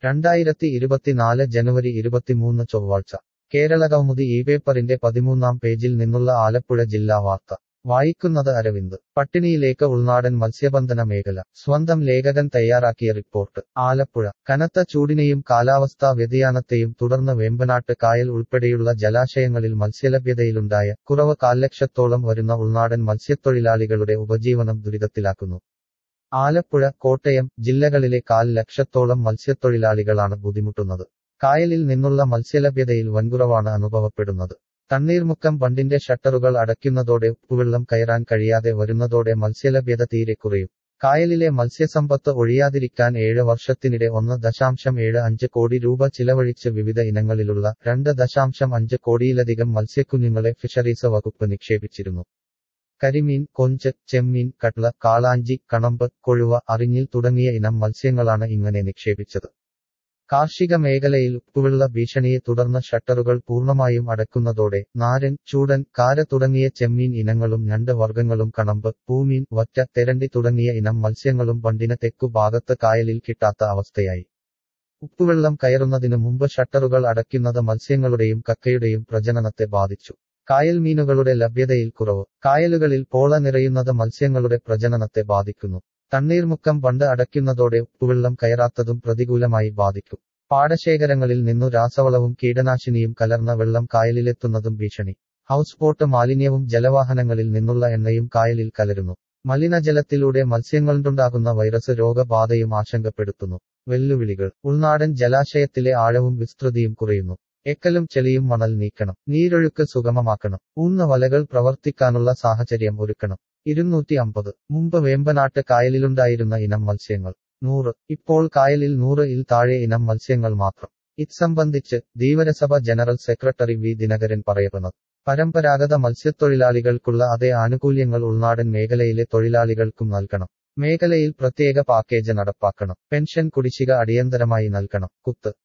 രണ്ടായിരത്തി ഇരുപത്തിനാല് ജനുവരി ഇരുപത്തിമൂന്ന് ചൊവ്വാഴ്ച കേരളകൗമുദി ഈ പേപ്പറിന്റെ പതിമൂന്നാം പേജിൽ നിന്നുള്ള ആലപ്പുഴ ജില്ലാ വാർത്ത വായിക്കുന്നത് അരവിന്ദ് പട്ടിണിയിലേക്ക് ഉൾനാടൻ മത്സ്യബന്ധന മേഖല സ്വന്തം ലേഖകൻ തയ്യാറാക്കിയ റിപ്പോർട്ട് ആലപ്പുഴ കനത്ത ചൂടിനെയും കാലാവസ്ഥാ വ്യതിയാനത്തെയും തുടർന്ന് വേമ്പനാട്ട് കായൽ ഉൾപ്പെടെയുള്ള ജലാശയങ്ങളിൽ മത്സ്യലഭ്യതയിലുണ്ടായ കുറവ് കാൽലക്ഷത്തോളം വരുന്ന ഉൾനാടൻ മത്സ്യത്തൊഴിലാളികളുടെ ഉപജീവനം ദുരിതത്തിലാക്കുന്നു ആലപ്പുഴ കോട്ടയം ജില്ലകളിലെ കാൽ ലക്ഷത്തോളം മത്സ്യത്തൊഴിലാളികളാണ് ബുദ്ധിമുട്ടുന്നത് കായലിൽ നിന്നുള്ള മത്സ്യലഭ്യതയിൽ വൻകുറവാണ് അനുഭവപ്പെടുന്നത് തണ്ണീർമുക്കം ബണ്ടിന്റെ ഷട്ടറുകൾ അടയ്ക്കുന്നതോടെ ഉപ്പുവെള്ളം കയറാൻ കഴിയാതെ വരുന്നതോടെ മത്സ്യലഭ്യത തീരെ കുറയും കായലിലെ മത്സ്യസമ്പത്ത് ഒഴിയാതിരിക്കാൻ ഏഴ് വർഷത്തിനിടെ ഒന്ന് ദശാംശം ഏഴ് അഞ്ച് കോടി രൂപ ചിലവഴിച്ച് വിവിധ ഇനങ്ങളിലുള്ള രണ്ട് ദശാംശം അഞ്ച് കോടിയിലധികം മത്സ്യക്കുഞ്ഞുങ്ങളെ ഫിഷറീസ് വകുപ്പ് നിക്ഷേപിച്ചിരുന്നു കരിമീൻ കൊഞ്ച് ചെമ്മീൻ കട്ല കാളാഞ്ചി കണമ്പ് കൊഴുവ അറിഞ്ഞിൽ തുടങ്ങിയ ഇനം മത്സ്യങ്ങളാണ് ഇങ്ങനെ നിക്ഷേപിച്ചത് കാർഷിക മേഖലയിൽ ഉപ്പുവെള്ള ഭീഷണിയെ തുടർന്ന് ഷട്ടറുകൾ പൂർണ്ണമായും അടക്കുന്നതോടെ നാരൻ ചൂടൻ കാര തുടങ്ങിയ ചെമ്മീൻ ഇനങ്ങളും ഞണ്ട് വർഗ്ഗങ്ങളും കണമ്പ് പൂമീൻ വറ്റ തെരണ്ടി തുടങ്ങിയ ഇനം മത്സ്യങ്ങളും ബണ്ടിന് തെക്കു ഭാഗത്ത് കായലിൽ കിട്ടാത്ത അവസ്ഥയായി ഉപ്പുവെള്ളം കയറുന്നതിനു മുമ്പ് ഷട്ടറുകൾ അടയ്ക്കുന്നത് മത്സ്യങ്ങളുടെയും കക്കയുടെയും പ്രജനനത്തെ ബാധിച്ചു കായൽ മീനുകളുടെ ലഭ്യതയിൽ കുറവ് കായലുകളിൽ പോള നിറയുന്നത് മത്സ്യങ്ങളുടെ പ്രജനനത്തെ ബാധിക്കുന്നു തണ്ണീർമുക്കം ബണ്ട് അടയ്ക്കുന്നതോടെ ഉപ്പുവെള്ളം കയറാത്തതും പ്രതികൂലമായി ബാധിക്കും പാടശേഖരങ്ങളിൽ നിന്നു രാസവളവും കീടനാശിനിയും കലർന്ന വെള്ളം കായലിലെത്തുന്നതും ഭീഷണി ഹൗസ് ബോട്ട് മാലിന്യവും ജലവാഹനങ്ങളിൽ നിന്നുള്ള എണ്ണയും കായലിൽ കലരുന്നു മലിനജലത്തിലൂടെ മത്സ്യങ്ങളുണ്ടാകുന്ന വൈറസ് രോഗബാധയും ആശങ്കപ്പെടുത്തുന്നു വെല്ലുവിളികൾ ഉൾനാടൻ ജലാശയത്തിലെ ആഴവും വിസ്തൃതിയും കുറയുന്നു എക്കലും ചെളിയും മണൽ നീക്കണം നീരൊഴുക്ക് സുഗമമാക്കണം ഊന്ന വലകൾ പ്രവർത്തിക്കാനുള്ള സാഹചര്യം ഒരുക്കണം ഇരുന്നൂറ്റി അമ്പത് മുമ്പ് വേമ്പനാട്ട് കായലിലുണ്ടായിരുന്ന ഇനം മത്സ്യങ്ങൾ നൂറ് ഇപ്പോൾ കായലിൽ നൂറ് ഇൽ താഴെ ഇനം മത്സ്യങ്ങൾ മാത്രം ഇത് സംബന്ധിച്ച് Dheevarasabha general secretary V Dinakaran പറയുന്നത് പരമ്പരാഗത മത്സ്യത്തൊഴിലാളികൾക്കുള്ള അതേ ആനുകൂല്യങ്ങൾ ഉൾനാടൻ മേഖലയിലെ തൊഴിലാളികൾക്കും നൽകണം മേഖലയിൽ പ്രത്യേക പാക്കേജ് നടപ്പാക്കണം പെൻഷൻ കുടിശ്ശിക അടിയന്തരമായി നൽകണം കുത്ത്